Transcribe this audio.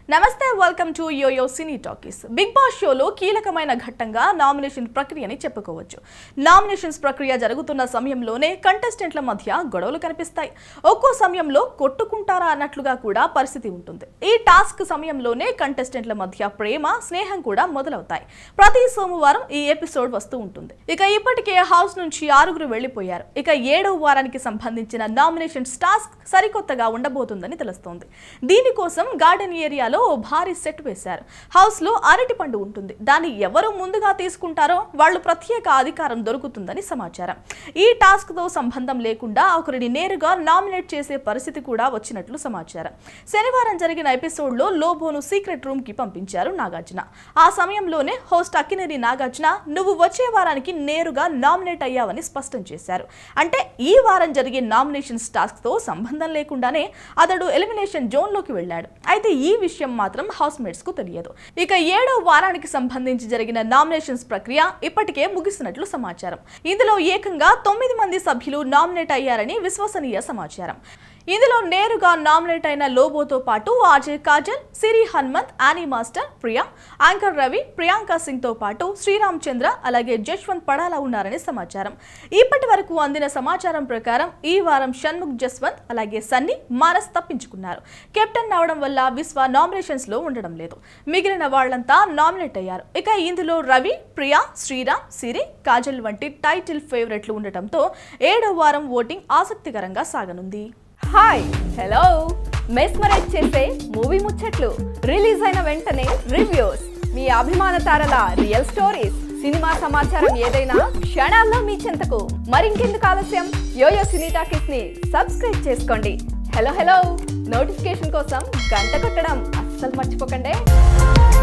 నమస్తే welcome to YoYo Cine Talkies Bigg Boss షోలో కీలకమైన ఘట్టంగా నామినేషన్ ప్రక్రియని చెప్పుకోవచ్చు నామినేషన్స్ ప్రక్రియ జరుగుతున్న సమయంలోనే కంటెస్టెంట్ల మధ్య గొడవలు కనిపిస్తాయి ఒక్కో సమయంలో కొట్టుకుంటారా అన్నట్లుగా కూడా పరిస్థితి ఉంటుంది ఈ టాస్క్ సమయంలోనే కంటెస్టెంట్ల మధ్య ప్రేమ స్నేహం కూడా మొదలవుతాయి ప్రతి సోమవారం ఈ ఎపిసోడ్ వస్తూ ఉంటుంది ఇక ఇప్పటికే హౌస్ నుంచి ఆరుగురు వెళ్లిపోయారు ఇక ఏడవ వారానికి సంబంధించిన నామినేషన్స్ టాస్క్ సరికొత్తగా ఉండబోతుందని తెలుస్తోంది దీనికోసం గార్డెన్ ఏరియాలో ఓ భారీ సెట్ వేశారు హౌస్ లో అరటి పండు ఉంటుంది దాన్ని ఎవరు ముందుగా తీసుకుంటారో వాళ్ళు ప్రత్యేక అధికారం దొరుకుతుందని సమాచారం ఈ టాస్క్ తో సంబంధం లేకుండా ఒకరిని నేరుగా నామినేట్ చేసే పరిస్థితి కూడా వచ్చినట్లు సమాచారం శనివారం జరిగిన ఎపిసోడ్ లో లోబోను సీక్రెట్ రూమ్ కి పంపించారు నాగార్జున ఆ సమయంలోనే హోస్ట్ అక్కినేని నాగార్జున నువ్వు వచ్చే వారానికి నేరుగా నామినేట్ అయ్యావని స్పష్టం చేశారు అంటే ఈ వారం జరిగే నామినేషన్స్ టాస్క్ తో సంబంధం లేకుండానే అతడు ఎలిమినేషన్ జోన్ లోకి వెళ్ళాడు అయితే ఈ విషయం మాత్రం హౌస్ మేట్స్ కు తెలియదు ఇక ఏడో వారానికి సంబంధించి జరిగిన నామినేషన్స్ ప్రక్రియ ఇప్పటికే ముగిసినట్లు సమాచారం ఇందులో ఏకంగా తొమ్మిది మంది సభ్యులు నామినేట్ అయ్యారని విశ్వసనీయ సమాచారం ఇందులో నేరుగా నామినేట్ అయిన లోబోతో పాటు అజయ్ కాజల్ సిరి హనుమంత్ యానీ మాస్టర్ ప్రియా యాంకర్ రవి ప్రియాంక సింగ్ తో పాటు శ్రీరామ్ చంద్ర అలాగే జశ్వంత్ పడాలా ఉన్నారని సమాచారం ఇప్పటి వరకు అందిన సమాచారం ప్రకారం ఈ వారం షణ్ముఖ్ జస్వంత్ అలాగే సన్నీ మానస్ తప్పించుకున్నారు కెప్టెన్ అవడం వల్ల విశ్వ నామినేషన్స్ లో ఉండడం లేదు మిగిలిన వాళ్ళంతా నామినేట్ అయ్యారు ఇక ఇందులో రవి ప్రియా శ్రీరామ్ సిరి కాజల్ వంటి టైటిల్ ఫేవరెట్లు ఉండటంతో ఏడో వారం ఓటింగ్ ఆసక్తికరంగా సాగనుంది హాయ్ హలో మెస్మరైజ్ చేసే మూవీ ముచ్చట్లు రిలీజ్ అయిన వెంటనే రివ్యూస్ మీ అభిమాన తారల రియల్ స్టోరీస్ సినిమా సమాచారం ఏదైనా క్షణాల్లో మీ చెంతకు మరింకెందుకు ఆలస్యం యోయో సినీ టాకీస్ ని సబ్స్క్రైబ్ చేసుకోండి హలో హలో నోటిఫికేషన్ కోసం గంట కొట్టడం అస్సలు మర్చిపోకండి